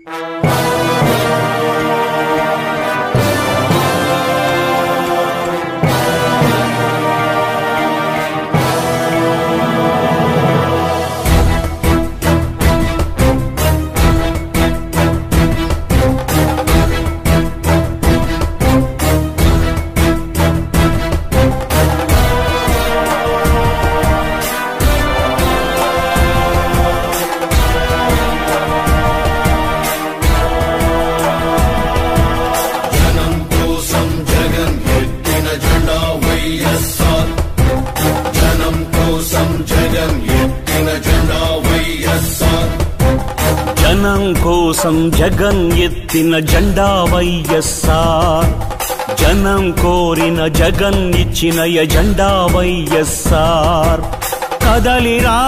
జనం కోసం జగన్ ఎత్తిన జెండా వైఎస్ఆర్ జనం కోసం జగన్ ఎత్తిన జెండా వైఎస్ఆర్ జనం కోసం జగన్ ఎత్తిన జెండా వైఎస్ఆర్ జనం కోరిన జగన్ ఇచ్చిన ఎజెండా వైఎస్ఆర్ కదలిరా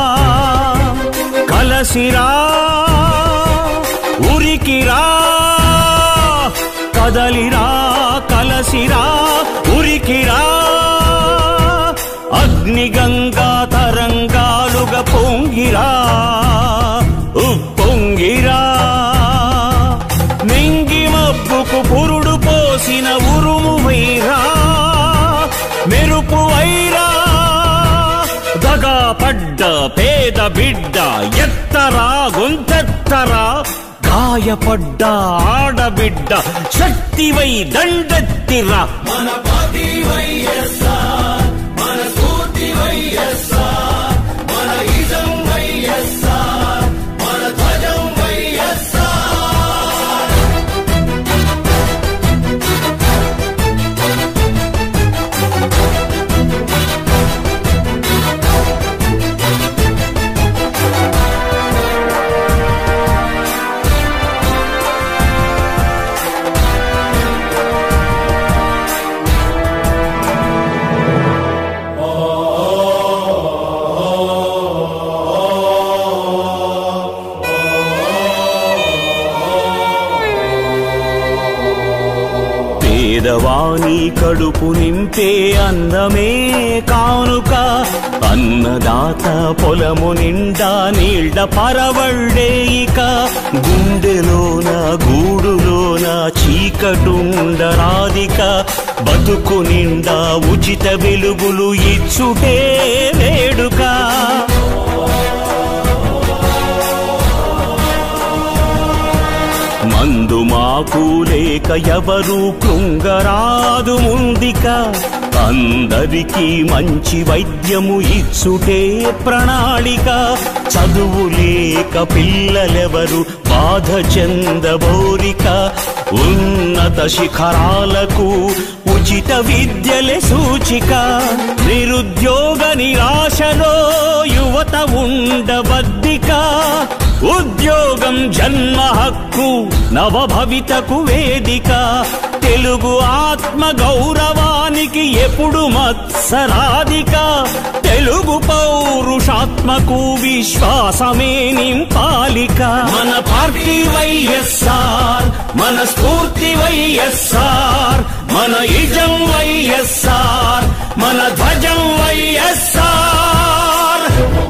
కలసిరా ఉరికిరా కదలిరా కలసిరా ఉరికిరా అగ్నిగంగా తరంగాలుగా పొంగిరా ఉప్పొంగిరా నింగి మబ్బుకు పురుడు పోసిన ఉరుము వైరా మెరుపు వైరా దగా పడ్డ పేద బిడ్డ ఎత్తరా గొంతెత్తరా గాయపడ్డ ఆడబిడ్డ శక్తివై దండెత్తిరా మన పార్టీ వైఎస్ఆర్ మన స్ఫూర్తి వైఎస్ఆర్ మన ఇజం వైఎస్ఆర్ మన ధ్వజం వైఎస్ఆర్ పేదవాణి కడుపు నింపే అన్నమే కానుక అన్నదాత పొలము నిండా నీళ్ల పరవళ్ళే ఇక గుండెలోన గూడులోన చీకటుండరాదిక బతుకు నిండా ఉచిత వెలుగులు ఇచ్చుటే వేడుక మందు మాకు లేక ఎవరు కృంగరాదు ముందిక అందరికీ మంచి వైద్యము ఇచ్చుటే ప్రణాళిక చదువు లేక పిల్లలెవరు బాధ చెందబోరిక ఉన్నత శిఖరాలకు ఉచిత విద్యలే సూచిక నిరుద్యోగ నిరాశలో యువత ఉండబద్దిక ఉద్యోగం జన్మ హక్కు నవభవితకు వేదిక తెలుగు ఆత్మ గౌరవానికి ఎప్పుడు మత్సరాధిక తెలుగు పౌరుషాత్మకు విశ్వాసమే నింపాలిక మన పార్టీ వైఎస్ఆర్ మన స్ఫూర్తి వైఎస్ఆర్ మన ఇజం వైఎస్ఆర్ మన ధ్వజం వైఎస్ఆర్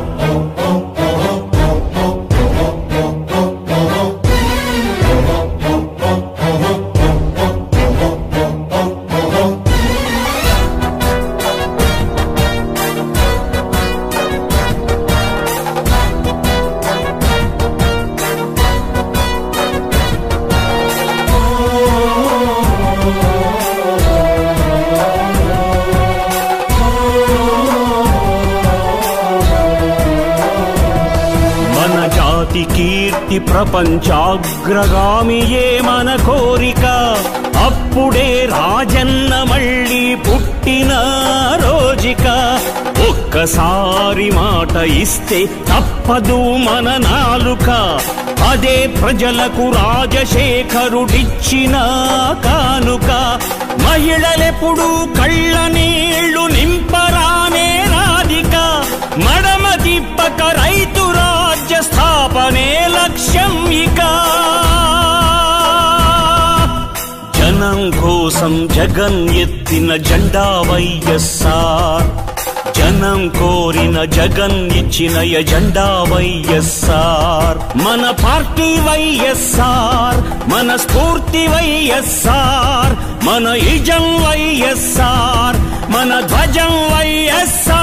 మన జాతి కీర్తి ప్రపంచాగ్రగామియే మన కోరిక అప్పుడే రాజన్న మళ్ళీ పుట్టిన రోజుక ఒక్కసారి మాట ఇస్తే తప్పదు మన నాలుక అదే ప్రజలకు రాజశేఖరుడిచ్చిన కానుక మహిళలెప్పుడు కళ్ళ నీళ్లు నింపరానే రాధిక మడమ తిప్పక రైతు రాజ్య స్థాపనే లక్ష్యం ఇక జనం కోసం జగన్ ఎత్తిన జెండా వైఎస్ఆర్ జనం కోరిన జగన్ ఇచ్చిన ఎజెండా వైఎస్ఆర్ మన పార్టీ వైఎస్ఆర్ మన స్ఫూర్తి వైఎస్ఆర్ మన ఇజం వైఎస్ఆర్ మన ధ్వజం వైఎస్ఆర్